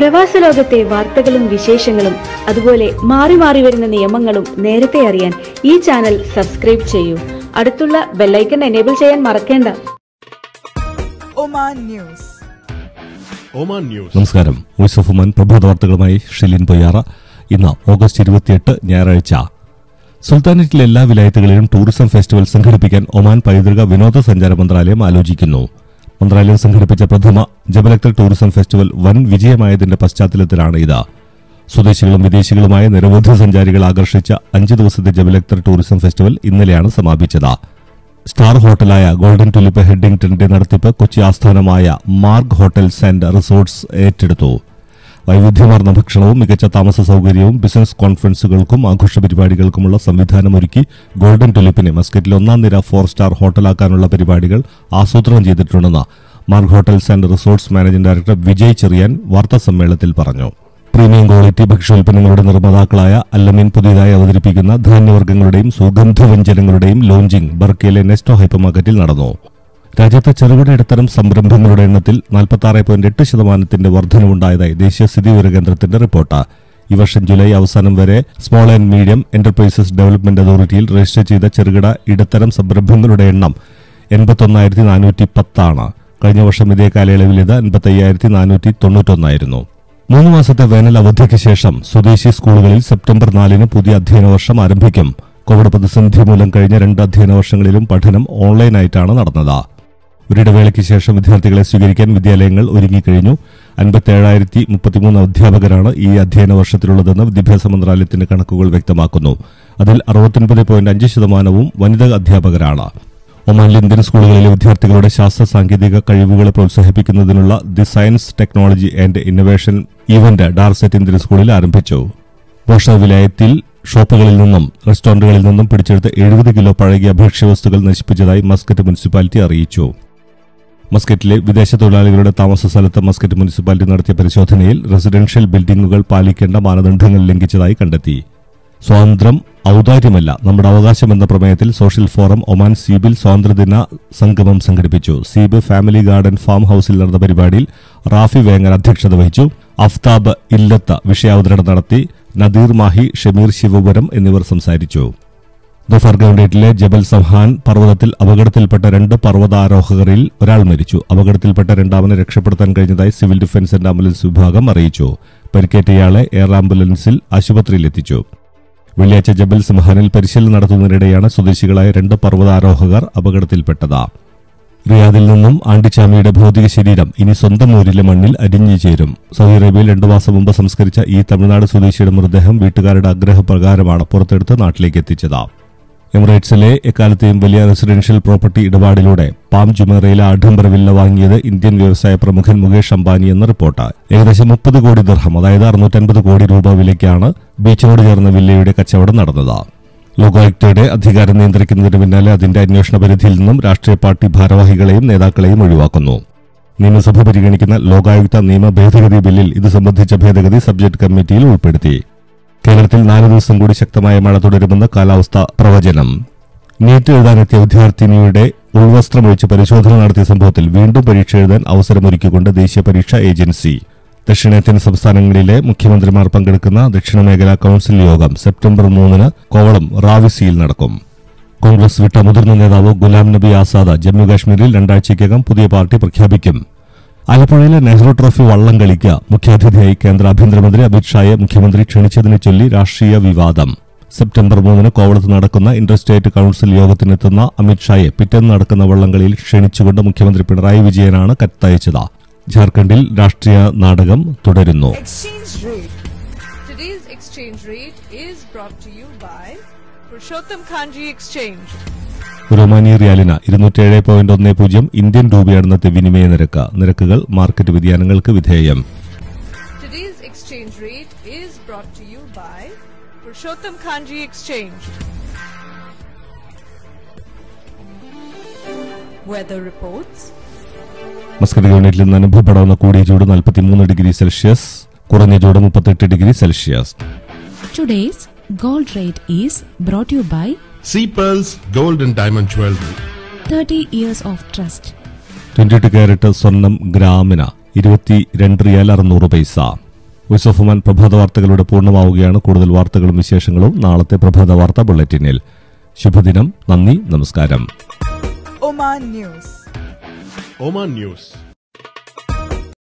പ്രവാസ ലോകത്തെ വാർത്തകളും വിശേഷങ്ങളും അതുപോലെ മാറി മാറി വരുന്ന നിയമങ്ങളും നേരത്തെ അറിയാൻ ഈ ചാനൽ സബ്സ്ക്രൈബ് ചെയ്യൂ അടുത്തുള്ള ബെല്ലൈക്കൺ എനേബിൾ ചെയ്യാൻ മറക്കേണ്ട Oman News. ഒമാൻ ന്യൂസ് നമസ്കാരം വോയിസ് ഓഫ് ഉമൻ പ്രഭാത വാർത്തകളുമായി ഷിലിൻ പൊയ്യാറ ഇന്ന് ഓഗസ്റ്റ് ഇരുപത്തിയെട്ട് ഞായറാഴ്ച സുൽത്താനേറ്റിലെ എല്ലാ വിലായത്തുകളിലും ടൂറിസം ഫെസ്റ്റിവൽ സംഘടിപ്പിക്കാൻ ഒമാൻ പൈതൃക വിനോദസഞ്ചാര മന്ത്രാലയം ആലോചിക്കുന്നു മന്ത്രാലയം സംഘടിപ്പിച്ച പ്രഥമ ജബലക്തർ ടൂറിസം ഫെസ്റ്റിവൽ വൻ വിജയമായതിന്റെ പശ്ചാത്തലത്തിലാണ് ഇത് സ്വദേശികളും വിദേശികളുമായ നിരവധി സഞ്ചാരികൾ ആകർഷിച്ച അഞ്ച് ദിവസത്തെ ജബലക്തർ ടൂറിസം ഫെസ്റ്റിവൽ ഇന്നലെയാണ് സമാപിച്ചത് സ്റ്റാർ ഹോട്ടലായ ഗോൾഡൻ ടുലിപ്പ് ഹെഡിംഗ്ടന്റെ നടത്തിപ്പ് കൊച്ചി ആസ്ഥാനമായ മാർഗ് ഹോട്ടൽസ് ആൻഡ് റിസോർട്ട്സ് ഏറ്റെടുത്തു വൈവിധ്യമാർന്ന ഭക്ഷണവും മികച്ച താമസ സൗകര്യവും ബിസിനസ് കോൺഫറൻസുകൾക്കും ആഘോഷ പരിപാടികൾക്കുമുള്ള സംവിധാനമൊരുക്കി ഗോൾഡൻ ടുലിപ്പിനെ മസ്കറ്റിൽ ഒന്നാം നിര ഫോർ സ്റ്റാർ ഹോട്ടലാക്കാനുള്ള പരിപാടികൾ ആസൂത്രണം ചെയ്തിട്ടുണ്ടെന്ന് Marg hotels and resorts managing director Vijay Cherian വാർത്താസമ്മേളനത്തിൽ പറഞ്ഞു പ്രീമിയം ക്വാളിറ്റി ഭക്ഷ്യോൽപ്പന്നങ്ങളുടെ നിർമ്മാതാക്കളായ അല്ലമീൻ പുതിയതായി അവതരിപ്പിക്കുന്ന ധാന്യവർഗ്ഗങ്ങളുടെയും സുഗന്ധവ്യഞ്ജനങ്ങളുടെയും ലോഞ്ചിംഗ് ബർക്കയിലെ നെസ്റ്റോ ഹൈപ്പർ മാർക്കറ്റിൽ നടന്നു രാജ്യത്തെ ചെറുകിട ഇടത്തരം സംരംഭങ്ങളുടെ എണ്ണത്തിൽ നാൽപ്പത്തി പോയിന്റ് എട്ട് ശതമാനത്തിന്റെ വർധനവുണ്ടായതായി ദേശീയ സ്ഥിതിവിവര കേന്ദ്രത്തിന്റെ റിപ്പോർട്ട് ഈ വർഷം ജൂലൈ അവസാനം വരെ small and medium enterprises development അതോറിറ്റിയിൽ രജിസ്റ്റർ ചെയ്ത ചെറുകിട ഇടത്തരം സംരംഭങ്ങളുടെ എണ്ണം എൺപത്തൊന്നായിരത്തി നാനൂറ്റി പത്താണ് കഴിഞ്ഞ വർഷം ഇതേ കാലയളവിൽ ഇത് എൺപത്തയ്യായിരത്തി നാനൂറ്റി തൊണ്ണൂറ്റൊന്നായിരുന്നു മൂന്ന് മാസത്തെ വേനൽ അവധിക്ക് ശേഷം സ്വദേശി സ്കൂളുകളിൽ സെപ്റ്റംബർ നാലിന് പുതിയ അധ്യയന വർഷം ആരംഭിക്കും കോവിഡ് പ്രതിസന്ധി മൂലം കഴിഞ്ഞ രണ്ട് അധ്യയന വർഷങ്ങളിലും പഠനം ഓൺലൈനായിട്ടാണ് നടന്നത് ഒരിടവേളയ്ക്ക് ശേഷം വിദ്യാർത്ഥികളെ സ്വീകരിക്കാൻ വിദ്യാലയങ്ങൾ ഒരുങ്ങിക്കഴിഞ്ഞു അൻപത്തേഴായിരത്തി മുപ്പത്തിമൂന്ന് അധ്യാപകരാണ് ഈ അധ്യയന വർഷത്തിലുള്ളതെന്ന് വിദ്യാഭ്യാസ മന്ത്രാലയത്തിന്റെ കണക്കുകൾ വ്യക്തമാക്കുന്നു അതിൽ അറുപത്തൊൻപത് പോയിന്റ് അഞ്ച് ശതമാനവും വനിതാ അധ്യാപകരാണ് ഒമാനിലെ ഇന്ത്യൻ സ്കൂളുകളിലെ വിദ്യാർത്ഥികളുടെ ശാസ്ത്ര സാങ്കേതിക കഴിവുകളെ പ്രോത്സാഹിപ്പിക്കുന്നതിനുള്ള the science technology and innovation event Darsait Indian സ്കൂളിൽ ആരംഭിച്ചു പോഷക വിലായത്തിൽ ഷോപ്പുകളിൽ നിന്നും റെസ്റ്റോറന്റുകളിൽ നിന്നും പിടിച്ചെടുത്ത എഴുപത് കിലോ പഴകിയ ഭക്ഷ്യവസ്തുക്കൾ നശിപ്പിച്ചതായി മസ്കറ്റ് മുനിസിപ്പാലിറ്റി അറിയിച്ചു മസ്കറ്റിലെ വിദേശ തൊഴിലാളികളുടെ താമസ സ്ഥലത്ത് മസ്കറ്റ് മുനിസിപ്പാലിറ്റി നടത്തിയ പരിശോധനയിൽ റെസിഡൻഷ്യൽ ബിൽഡിംഗുകൾ പാലിക്കേണ്ട മാനദണ്ഡങ്ങൾ ലംഘിച്ചതായി കണ്ടെത്തി സ്വാതന്ത്ര്യം ഔദാര്യമല്ല നമ്മുടെ അവകാശം എന്ന പ്രമേയത്തിൽ സോഷ്യൽ ഫോറം ഒമാൻ സീബിൽ സ്വാതന്ത്ര്യദിന സംഗമം സംഘടിപ്പിച്ചു സീബ് ഫാമിലി ഗാർഡൻ ഫാം ഹൌസിൽ നടന്ന പരിപാടിയിൽ റാഫി വേങ്ങർ അധ്യക്ഷത വഹിച്ചു അഫ്താബ് ഇല്ലത്ത് വിഷയാവതരണം നടത്തി നദീർ മാഹി ഷമീർ ശിവപുരം എന്നിവർ സംസാരിച്ചു ദുഫർ ഗവൺഡേറ്റിലെ ജബൽ സംഹാൻ പർവ്വതത്തിൽ അപകടത്തിൽപ്പെട്ട രണ്ട് പർവ്വതാരോഹകരിൽ ഒരാൾ മരിച്ചു അപകടത്തിൽപ്പെട്ട രണ്ടാമനെ രക്ഷപ്പെടുത്താൻ കഴിഞ്ഞതായി സിവിൽ ഡിഫൻസ് ആൻഡ് ആംബുലൻസ് വിഭാഗം അറിയിച്ചു പരിക്കേറ്റയാളെ എയർ ആംബുലൻസിൽ ആശുപത്രിയിലെത്തിച്ചു വെള്ളിയാഴ്ച ജബൽ സംഹാനിൽ പരിശീലനം നടത്തുന്നതിനിടെയാണ് സ്വദേശികളായ രണ്ട് പർവ്വതാരോഹകർ അപകടത്തിൽപ്പെട്ടത് റിയാദിൽ നിന്നും ആണ്ടിച്ചാമിയുടെ ഭൗതിക ശരീരം ഇനി സ്വന്തം ഊരിലെ മണ്ണിൽ അരിഞ്ഞു ചേരും സൗദി അറേബ്യയിൽ രണ്ടു മാസം മുമ്പ് സംസ്കരിച്ച ഈ തമിഴ്നാട് സ്വദേശിയുടെ മൃതദേഹം വീട്ടുകാരുടെ ആഗ്രഹപ്രകാരമാണ് പുറത്തെടുത്ത് നാട്ടിലേക്ക് എത്തിച്ചത് എമിറേറ്റ്സിലെ എക്കാലത്തെയും വലിയ റെസിഡൻഷ്യൽ പ്രോപ്പർട്ടി ഇടപാടിലൂടെ പാം ജുമേറയിലെ ആഡംബര വില്ല വാങ്ങിയത് ഇന്ത്യൻ വ്യവസായ പ്രമുഖൻ മുകേഷ് അംബാനി എന്ന റിപ്പോർട്ട് ഏകദേശം മുപ്പത് കോടി ദർഹം അതായത് അറുന്നൂറ്റൻപത് കോടി രൂപ വിലയ്ക്കാണ് ബീച്ചിനോട് ചേർന്ന വില്ലയുടെ കച്ചവടം നടന്നത് ലോകായുക്തയുടെ അധികാരം നിയന്ത്രിക്കുന്നതിന് പിന്നാലെ അതിന്റെ അന്വേഷണ പരിധിയിൽ നിന്നും രാഷ്ട്രീയ പാർട്ടി ഭാരവാഹികളെയും നേതാക്കളെയും ഒഴിവാക്കുന്നു നിയമസഭ പരിഗണിക്കുന്ന ലോകായുക്ത നിയമ ഭേദഗതി ബില്ലിൽ ഇത് സംബന്ധിച്ച ഭേദഗതി സബ്ജക്ട് കമ്മിറ്റിയിൽ ഉൾപ്പെടുത്തി കേരളത്തിൽ നാല് ദിവസം കൂടി ശക്തമായ മഴ തുടരുമെന്ന് കാലാവസ്ഥാ പ്രവചനം നീറ്റ് എഴുതാനെത്തിയ വിദ്യാർത്ഥിനിയുടെ ഉൾവസ്ത്രമൊഴിച്ച് പരിശോധന നടത്തിയ സംഭവത്തിൽ വീണ്ടും പരീക്ഷ എഴുതാൻ അവസരമൊരുക്കിക്കൊണ്ട് ദേശീയ പരീക്ഷാ ഏജൻസി ദക്ഷിണേന്ത്യൻ സംസ്ഥാനങ്ങളിലെ മുഖ്യമന്ത്രിമാർ പങ്കെടുക്കുന്ന ദക്ഷിണ മേഖലാ കൌൺസിൽ യോഗം സെപ്റ്റംബർ മൂന്നിന് കോവളം റാവിസിയിൽ നടക്കും കോൺഗ്രസ് വിട്ട മുതിർന്ന നേതാവ് ഗുലാം നബി ആസാദ് ജമ്മുകാശ്മീരിൽ രണ്ടാഴ്ചയ്ക്കകം പുതിയ പാർട്ടി പ്രഖ്യാപിക്കും ആലപ്പുഴയിലെ നെഹ്റു ട്രോഫി വള്ളം കളിക്ക് മുഖ്യാതിഥിയായി കേന്ദ്ര ആഭ്യന്തരമന്ത്രി അമിത്ഷായെ മുഖ്യമന്ത്രി ക്ഷണിച്ചതിനെ ചൊല്ലി രാഷ്ട്രീയ വിവാദം സെപ്റ്റംബർ മൂന്നിന് കോവളത്ത് നടക്കുന്ന ഇന്റർസ്റ്റേറ്റ് കൌൺസിൽ യോഗത്തിനെത്തുന്ന അമിത്ഷായെ പിറ്റേന്ന് നടക്കുന്ന വള്ളംകളിയിൽ ക്ഷണിച്ചുകൊണ്ട് മുഖ്യമന്ത്രി പിണറായി വിജയനാണ് കത്തയച്ചത് ജാർഖണ്ഡിൽ രാഷ്ട്രീയ നാടകം തുടരുന്നു Exchange rate. Today's exchange rate is brought to you by Purushottam Kanji Exchange. റൊമാനിയ റിയാലിന് ഇരുന്നൂറ്റേഴ് പോയിന്റ് ഒന്ന് പൂജ്യം ഇന്ത്യൻ രൂപയാണ് ഇന്നത്തെ വിനിമയ നിരക്ക് നിരക്കുകൾ മാർക്കറ്റ് വ്യതിയാനങ്ങൾക്ക് വിധേയം Today's exchange rate is brought to you by Purushottam Kanji Exchange. Weather reports. Muscat യൂണിറ്റിൽ നിന്ന് അനുഭവപ്പെടാവുന്ന കൂടിയ ചൂട് നാൽപ്പത്തിമൂന്ന് ഡിഗ്രി സെൽഷ്യസ് കുറഞ്ഞ ചൂട് മുപ്പത്തെട്ട് degree Celsius Today's gold rate is brought to you by sea pearls gold and diamond jewellery 30 years of trust. Twenty എട്ട് carat സ്വർണം ഗ്രാമിന് ഇരുപത്തി രണ്ട് റിയാൽ അറുന്നൂറ് പൈസ വോയിസ് ഓഫ് ഒമാൻ പ്രഭാത വാർത്തകളുടെ പൂർണ്ണമാവുകയാണ് കൂടുതൽ വാർത്തകളും വിശേഷങ്ങളും നാളത്തെ പ്രഭാത വാർത്താ ബുള്ളറ്റിനിൽ ശുഭദിനം നന്ദി നമസ്കാരം Oman News. Oman News.